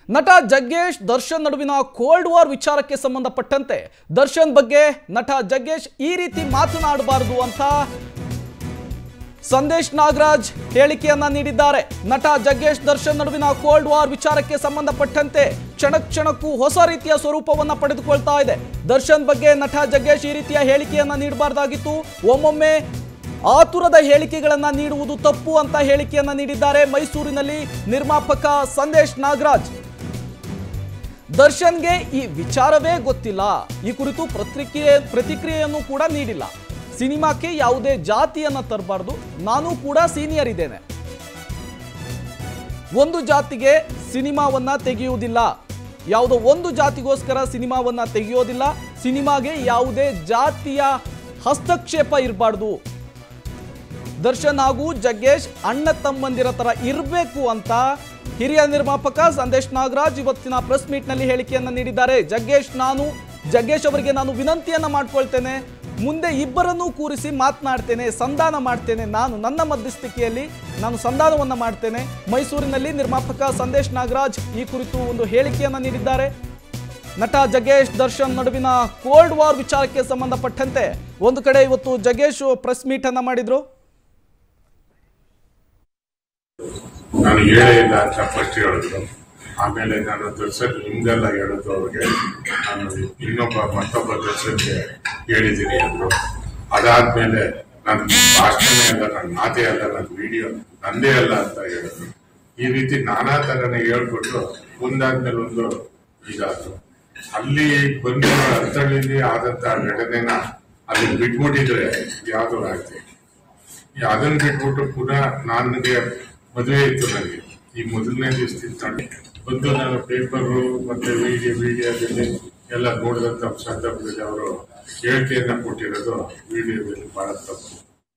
ನಟ ಜಗ್ಗೇಶ್ ದರ್ಶನ್ ನಡುವಿನ cold war ವಿಚಾರಕ್ಕೆ ಸಂಬಂಧಪಟ್ಟಂತೆ ದರ್ಶನ್ ಬಗ್ಗೆ ನಟ ಜಗ್ಗೇಶ್ ಈ ರೀತಿ ಮಾತನಾಡಬಾರದು ಅಂತ ಸಂದೇಶ್ ನಾಗರಾಜ್ ಹೇಳಿಕೆಯನ್ನ ನೀಡಿದ್ದಾರೆ ನಟ ಜಗ್ಗೇಶ್ ದರ್ಶನ್ ನಡುವಿನ ಕೋಲ್ಡ್ ವಾರ್ ವಿಚಾರಕ್ಕೆ ಸಂಬಂಧಪಟ್ಟಂತೆ ಕ್ಷಣ ಕ್ಷಣಕ್ಕೂ ಹೊಸ ರೀತಿಯ ಸ್ವರೂಪವನ್ನ ಪಡೆದುಕೊಳ್ತಾ ಇದೆ ದರ್ಶನ್ ಬಗ್ಗೆ ನಟ ಜಗ್ಗೇಶ್ ಈ ರೀತಿಯ ಹೇಳಿಕೆಯನ್ನ ನೀಡಬಾರ್ದಾಗಿತ್ತು ಒಮ್ಮೊಮ್ಮೆ ಆತುರದ ಹೇಳಿಕೆಗಳನ್ನ ನೀಡುವುದು ತಪ್ಪು ಅಂತ ಹೇಳಿಕೆಯನ್ನ ನೀಡಿದ್ದಾರೆ ಮೈಸೂರಿನಲ್ಲಿ ನಿರ್ಮಾಪಕ ಸಂದೇಶ್ ನಾಗರಾಜ್ ದರ್ಶನ್ಗೆ ಈ ವಿಚಾರವೇ ಗೊತ್ತಿಲ್ಲ ಈ ಕುರಿತು ಪ್ರತಿಕ್ರಿಯೆ ಪ್ರತಿಕ್ರಿಯೆಯನ್ನು ಕೂಡ ನೀಡಿಲ್ಲ ಸಿನಿಮಾಕ್ಕೆ ಯಾವುದೇ ಜಾತಿಯನ್ನ ತರಬಾರ್ದು ನಾನು ಕೂಡ ಸೀನಿಯರ್ ಇದ್ದೇನೆ ಒಂದು ಜಾತಿಗೆ ಸಿನಿಮಾವನ್ನ ತೆಗೆಯುವುದಿಲ್ಲ ಯಾವುದೋ ಒಂದು ಜಾತಿಗೋಸ್ಕರ ಸಿನಿಮಾವನ್ನ ತೆಗೆಯೋದಿಲ್ಲ ಸಿನಿಮಾಗೆ ಯಾವುದೇ ಜಾತಿಯ ಹಸ್ತಕ್ಷೇಪ ಇರಬಾರ್ದು ದರ್ಶನ್ ಹಾಗೂ ಜಗ್ಗೇಶ್ ಅಣ್ಣ ತಮ್ಮಂದಿರ ತರ ಇರಬೇಕು ಅಂತ ಹಿರಿಯ ನಿರ್ಮಾಪಕ ಸಂದೇಶ್ ನಾಗರಾಜ್ ಇವತ್ತಿನ ಪ್ರೆಸ್ ಮೀಟ್ ನಲ್ಲಿ ಹೇಳಿಕೆಯನ್ನ ನೀಡಿದ್ದಾರೆ ಜಗ್ಗೇಶ್ ನಾನು ಜಗ್ಗೇಶ್ ಅವರಿಗೆ ನಾನು ವಿನಂತಿಯನ್ನ ಮಾಡ್ಕೊಳ್ತೇನೆ ಮುಂದೆ ಇಬ್ಬರನ್ನೂ ಕೂರಿಸಿ ಮಾತನಾಡ್ತೇನೆ ಸಂಧಾನ ಮಾಡ್ತೇನೆ ನಾನು ನನ್ನ ಮಧ್ಯಸ್ಥಿಕೆಯಲ್ಲಿ ನಾನು ಸಂಧಾನವನ್ನ ಮಾಡ್ತೇನೆ ಮೈಸೂರಿನಲ್ಲಿ ನಿರ್ಮಾಪಕ ಸಂದೇಶ್ ನಾಗರಾಜ್ ಈ ಕುರಿತು ಒಂದು ಹೇಳಿಕೆಯನ್ನ ನೀಡಿದ್ದಾರೆ ನಟ ಜಗ್ಗೇಶ್ ದರ್ಶನ್ ನಡುವಿನ ಕೋಲ್ಡ್ ವಾರ್ ವಿಚಾರಕ್ಕೆ ಸಂಬಂಧಪಟ್ಟಂತೆ ಒಂದು ಕಡೆ ಇವತ್ತು ಜಗ್ಗೇಶ್ ಪ್ರೆಸ್ ಮೀಟ್ ಅನ್ನ ಮಾಡಿದ್ರು ನಾನು ಹೇಳೇ ಇಲ್ಲ ಅಂತ ಫಸ್ಟ್ ಹೇಳಿದ್ರು ಆಮೇಲೆ ನಾನು ದರ್ಶನ್ ನಿಮ್ಗೆಲ್ಲ ಹೇಳಿದ್ದು ಅವ್ರಿಗೆ ನಾನು ಇನ್ನೊಬ್ಬ ಮತ್ತೊಬ್ಬ ದರ್ಶನ್ಗೆ ಹೇಳಿದ್ದೀನಿ ಅಂದ್ರು ಅದಾದ್ಮೇಲೆ ನನ್ನ ಭಾಷಣನೇ ಅಲ್ಲ ನನ್ನ ಮಾತೇ ಅಲ್ಲ ನನ್ನ ವಿಡಿಯೋ ನಂದೇ ಅಲ್ಲ ಅಂತ ಹೇಳಿದ್ರು ಈ ರೀತಿ ನಾನಾ ತರನೇ ಹೇಳ್ಕೊಟ್ಟು ಒಂದಾದ್ಮೇಲೆ ಒಂದು ಇದಾದ್ರು ಅಲ್ಲಿ ಬಂದು ಅಂತಳ್ಳಿಲಿ ಆದಂತ ಘಟನೆನ ಅಲ್ಲಿ ಬಿಟ್ಬಿಟ್ಟಿದ್ರೆ ಯಾವ್ದು ಆಗ್ತದೆ ಈ ಅದನ್ನ ಬಿಟ್ಬಿಟ್ಟು ಪುನಃ ನನಗೆ ಮದುವೆ ಇತ್ತು ನನಗೆ ಈ ಮೊದಲನೇ ದಿವಸದಿಂದ ಬಂದು ನಾನು ಪೇಪರು ಮತ್ತೆ ವಿಡಿಯೋ ವಿಡಿಯೋದಲ್ಲಿ ಎಲ್ಲ ನೋಡಿದಂತ ಸಂದರ್ಭದಲ್ಲಿ ಅವರು ಹೇಳಿಕೆಯನ್ನ ಕೊಟ್ಟಿರೋದು ವಿಡಿಯೋದಲ್ಲಿ ಬಹಳ ತಪ್ಪು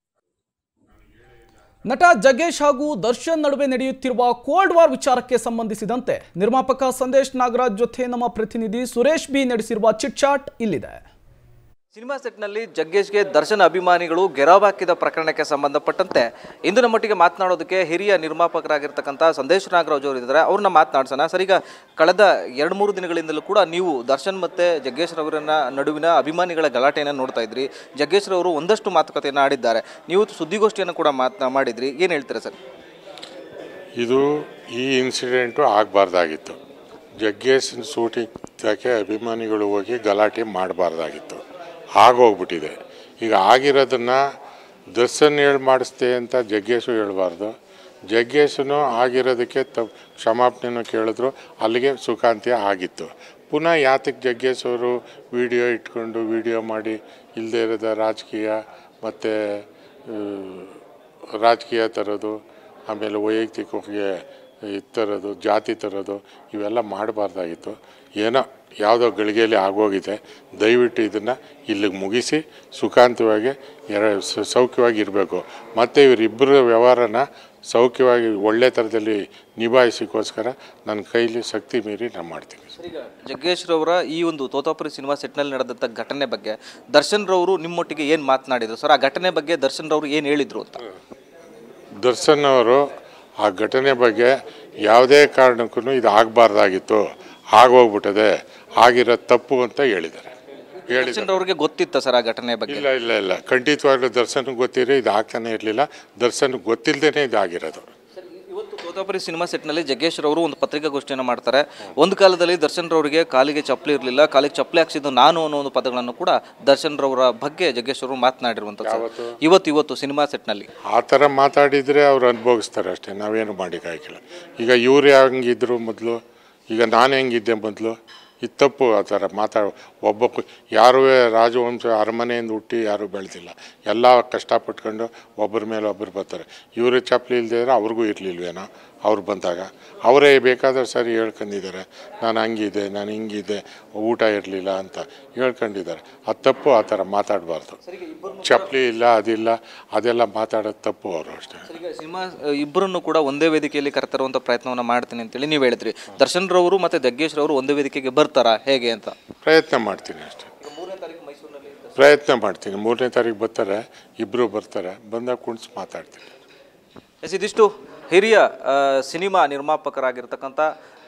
ನಟ ಜಗ್ಗೇಶ್ ಹಾಗೂ ದರ್ಶನ್ ನಡುವೆ ನಡೆಯುತ್ತಿರುವ ಕೋಲ್ಡ್ ವಾರ್ ವಿಚಾರಕ್ಕೆ ಸಂಬಂಧಿಸಿದಂತೆ ನಿರ್ಮಾಪಕ ಸಂದೇಶ್ ನಾಗರಾಜ್ ಜೊತೆ ನಮ್ಮ ಪ್ರತಿನಿಧಿ ಸುರೇಶ್ ಬಿ ನಡೆಸಿರುವ ಚಿಟ್ ಚಾಟ್ ಇಲ್ಲಿದೆ ಸಿನಿಮಾ ಸೆಟ್ನಲ್ಲಿ ಜಗ್ಗೇಶ್ಗೆ ದರ್ಶನ ಅಭಿಮಾನಿಗಳು ಗೆರವ್ ಹಾಕಿದ ಪ್ರಕರಣಕ್ಕೆ ಸಂಬಂಧಪಟ್ಟಂತೆ ಇಂದು ನಮ್ಮೊಟ್ಟಿಗೆ ಮಾತನಾಡೋದಕ್ಕೆ ಹಿರಿಯ ನಿರ್ಮಾಪಕರಾಗಿರ್ತಕ್ಕಂಥ ಸಂದೇಶ್ ನಾಗರಾಜ್ ಅವರು ಇದ್ದಾರೆ ಅವ್ರನ್ನ ಮಾತನಾಡ್ಸೋಣ ಸರ್ ಈಗ ಕಳೆದ ಎರಡು ಮೂರು ದಿನಗಳಿಂದಲೂ ಕೂಡ ನೀವು ದರ್ಶನ್ ಮತ್ತು ಜಗ್ಗೇಶ್ ರವರನ್ನ ನಡುವಿನ ಅಭಿಮಾನಿಗಳ ಗಲಾಟೆಯನ್ನು ನೋಡ್ತಾ ಇದ್ರಿ ಜಗ್ಗೇಶ್ ರವರು ಒಂದಷ್ಟು ಮಾತುಕತೆಯನ್ನು ಆಡಿದ್ದಾರೆ ನೀವು ಸುದ್ದಿಗೋಷ್ಠಿಯನ್ನು ಕೂಡ ಮಾತನಾ ಮಾಡಿದ್ರಿ ಏನು ಹೇಳ್ತೀರಾ ಸರ್ ಇದು ಈ ಇನ್ಸಿಡೆಂಟು ಆಗಬಾರ್ದಾಗಿತ್ತು ಜಗ್ಗೇಶ್ ಶೂಟಿಂಗ್ ಇದಕ್ಕೆ ಅಭಿಮಾನಿಗಳು ಹೋಗಿ ಗಲಾಟೆ ಮಾಡಬಾರ್ದಾಗಿತ್ತು ಆಗೋಗ್ಬಿಟ್ಟಿದೆ ಈಗ ಆಗಿರೋದನ್ನ ದರ್ಶನ್ ಹೇಳಿ ಮಾಡಿಸ್ತೆ ಅಂತ ಜಗ್ಗೇಶು ಹೇಳ್ಬಾರ್ದು ಜಗ್ಗೇಶನು ಆಗಿರೋದಕ್ಕೆ ತ ಕ್ಷಮಾಪಣೆನೂ ಕೇಳಿದ್ರು ಅಲ್ಲಿಗೆ ಸುಖಾಂತ್ಯ ಆಗಿತ್ತು ಪುನಃ ಯಾತಕ್ಕೆ ಜಗ್ಗೇಶ್ ಅವರು ವಿಡಿಯೋ ಇಟ್ಕೊಂಡು ವಿಡಿಯೋ ಮಾಡಿ ಇಲ್ಲದೇ ಇರೋದ ರಾಜಕೀಯ ಮತ್ತು ರಾಜಕೀಯ ತರೋದು ಆಮೇಲೆ ವೈಯಕ್ತಿಕವಾಗಿ ಇದು ತರೋದು ಜಾತಿ ತರೋದು ಇವೆಲ್ಲ ಮಾಡಬಾರ್ದಾಗಿತ್ತು ಏನೋ ಯಾವುದೋ ಗಳಿಗೆಯಲ್ಲಿ ಆಗೋಗಿದೆ ದಯವಿಟ್ಟು ಇದನ್ನು ಇಲ್ಲಿಗೆ ಮುಗಿಸಿ ಸುಖಾಂತವಾಗಿ ಎರ ಸ- ಸೌಖ್ಯವಾಗಿ ಇರಬೇಕು ಮತ್ತು ಇವರಿಬ್ಬರ ವ್ಯವಹಾರನ ಸೌಖ್ಯವಾಗಿ ಒಳ್ಳೆ ಥರದಲ್ಲಿ ನಿಭಾಯಿಸೋಕ್ಕೋಸ್ಕರ ನನ್ನ ಕೈಲಿ ಶಕ್ತಿ ಮೀರಿ ನಾನು ಮಾಡ್ತೀನಿ ಈಗ ಜಗ್ಗೇಶ್ ರವರ ಈ ಒಂದು ತೋತಾಪುರಿ ಸಿನಿಮಾ ಸೆಟ್ನಲ್ಲಿ ನಡೆದಂಥ ಘಟನೆ ಬಗ್ಗೆ ದರ್ಶನ್ ರವರು ನಿಮ್ಮೊಟ್ಟಿಗೆ ಏನು ಮಾತನಾಡಿದ್ರು ಸರ್ ಆ ಘಟನೆ ಬಗ್ಗೆ ದರ್ಶನ್ ರವರು ಏನು ಹೇಳಿದ್ರು ಅಂತ ದರ್ಶನ್ ಅವರು ಆ ಘಟನೆ ಬಗ್ಗೆ ಯಾವುದೇ ಕಾರಣಕ್ಕೂ ಇದು ಆಗಬಾರ್ದಾಗಿತ್ತು ಆಗೋಗ್ಬಿಟ್ಟದೆ ಆಗಿರೋ ತಪ್ಪು ಅಂತ ಹೇಳಿದ್ದಾರೆ ಹೇಳಿದ್ದಾರೆ ದರ್ಶನ್ ರವ್ರಿಗೆ ಗೊತ್ತಿತ್ತ ಸರ್ ಆ ಘಟನೆ ಬಗ್ಗೆ ಇಲ್ಲ ಇಲ್ಲ ಇಲ್ಲ ಖಂಡಿತವಾಗ್ಲೂ ದರ್ಶನ್ ಗೊತ್ತಿರೋ ಇದು ಆಗ್ತಾನೆ ಇರಲಿಲ್ಲ ದರ್ಶನ್ ಗೊತ್ತಿಲ್ಲದೇ ಇದಾಗಿರೋದು ಇವತ್ತು ತೋತಾಪುರಿ ಸಿನಿಮಾ ಸೆಟ್ನಲ್ಲಿ ಜಗ್ಗೇಶ್ ರವರು ಒಂದು ಪತ್ರಿಕಾಗೋಷ್ಠಿಯನ್ನು ಮಾಡ್ತಾರೆ ಒಂದು ಕಾಲದಲ್ಲಿ ದರ್ಶನ್ ರವರಿಗೆ ಕಾಲಿಗೆ ಚಪ್ಪಲಿ ಇರಲಿಲ್ಲ ಕಾಲಿಗೆ ಚಪ್ಪಲಿ ಹಾಕ್ಸಿದ್ದು ನಾನು ಅನ್ನೋ ಒಂದು ಪದಗಳನ್ನು ಕೂಡ ದರ್ಶನ್ ರವರ ಬಗ್ಗೆ ಜಗ್ಗೇಶ್ ಅವರು ಮಾತನಾಡಿರುವಂಥದ್ದು ಸರ್. ಇವತ್ತು ಇವತ್ತು ಸಿನಿಮಾ ಸೆಟ್ನಲ್ಲಿ ಆ ಥರ ಮಾತಾಡಿದರೆ ಅವ್ರು ಅನುಭವಿಸ್ತಾರೆ ಅಷ್ಟೇ ನಾವೇನು ಮಾಡೋಕ್ಕಾಗಿಲ್ಲ ಈಗ ಇವ್ರು ಹೆಂಗಿದ್ರು ಮೊದಲು ಈಗ ನಾನು ಹೆಂಗಿದ್ದೆ ಮೊದಲು ಇದು ತಪ್ಪು ಆ ಥರ ಮಾತಾಡ ಒಬ್ಬ ಕು- ಯಾರೂ ರಾಜವಂಶ ಅರಮನೆಯಿಂದ ಹುಟ್ಟಿ ಯಾರೂ ಬೆಳೆದಿಲ್ಲ ಎಲ್ಲ ಕಷ್ಟಪಟ್ಕೊಂಡು ಒಬ್ಬರ ಮೇಲೆ ಒಬ್ಬರು ಬರ್ತಾರೆ ಇವರು ಚಪ್ಪಲಿ ಇಲ್ಲದೆ ಅವ್ರಿಗೂ ಇರಲಿಲ್ವೇನೋ ಅವ್ರು ಬಂದಾಗ ಅವರೇ ಬೇಕಾದ್ರೆ ಸರಿ ಹೇಳ್ಕೊಂಡಿದ್ದಾರೆ ನಾನು ಹಂಗಿದ್ದೆ ನಾನು ಹಿಂಗಿದ್ದೆ ಊಟ ಇರಲಿಲ್ಲ ಅಂತ ಹೇಳ್ಕೊಂಡಿದ್ದಾರೆ ಅದು ತಪ್ಪು ಆ ಥರ ಮಾತಾಡಬಾರ್ದು ಚಪ್ಪಲಿ ಇಲ್ಲ ಅದಿಲ್ಲ ಅದೆಲ್ಲ ಮಾತಾಡೋದು ತಪ್ಪು ಅವರು ಅಷ್ಟೇ ಸರ್, ಈಗ ಸಿನಿಮಾ ಇಬ್ಬರನ್ನು ಕೂಡ ಒಂದೇ ವೇದಿಕೆಯಲ್ಲಿ ಕರೆತರುವಂಥ ಪ್ರಯತ್ನವನ್ನು ಮಾಡ್ತೀನಿ ಅಂತೇಳಿ ನೀವು ಹೇಳಿದ್ರಿ ದರ್ಶನ್ ರವರು ಮತ್ತು ಜಗ್ಗೇಶ್ ರವರು ಒಂದೇ ವೇದಿಕೆಗೆ ಬರ್ತಾರಾ ಹೇಗೆ ಅಂತ ಪ್ರಯತ್ನ ಮಾಡ್ತೀನಿ ಅಷ್ಟೇ ಪ್ರಯತ್ನ ಮಾಡ್ತೀನಿ ಮೂರನೇ ತಾರೀಕು ಬರ್ತಾರೆ ಇಬ್ಬರು ಬರ್ತಾರೆ ಬಂದಾಗ ಕುಣಿಸಿ ಮಾತಾಡ್ತೀನಿ ಎಸ್ ಇದಿಷ್ಟು ಹಿರಿಯ ಆ, ಸಿನಿಮಾ ನಿರ್ಮಾಪಕರಾಗಿರ್ತಕ್ಕಂಥ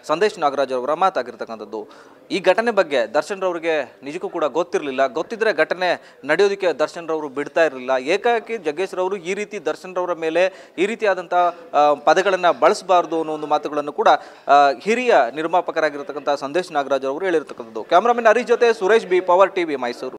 ಸಂದೇಶ್ ನಾಗರಾಜ್ ಅವರ ಮಾತಾಗಿರ್ತಕ್ಕಂಥದ್ದು ಈ ಘಟನೆ ಬಗ್ಗೆ ದರ್ಶನ್ ರವರಿಗೆ ನಿಜಕ್ಕೂ ಕೂಡ ಗೊತ್ತಿರಲಿಲ್ಲ ಗೊತ್ತಿದ್ರೆ ಘಟನೆ ನಡೆಯೋದಕ್ಕೆ ದರ್ಶನ್ ರವರು ಬಿಡ್ತಾ ಇರಲಿಲ್ಲ ಏಕಾಏಕಿ ಜಗ್ಗೇಶ್ ರವರು ಈ ರೀತಿ ದರ್ಶನ್ ರವರ ಮೇಲೆ ಈ ರೀತಿಯಾದಂಥ ಪದಗಳನ್ನು ಬಳಸಬಾರ್ದು ಅನ್ನೋ ಒಂದು ಮಾತುಗಳನ್ನು ಕೂಡ ಆ, ಹಿರಿಯ ನಿರ್ಮಾಪಕರಾಗಿರ್ತಕ್ಕಂಥ ಸಂದೇಶ್ ನಾಗರಾಜ್ ಅವರು ಹೇಳಿರ್ತಕ್ಕಂಥದ್ದು ಕ್ಯಾಮ್ರಾಮನ್ ಹರೀಶ್ ಜೊತೆ Suresh B power TV Mysuru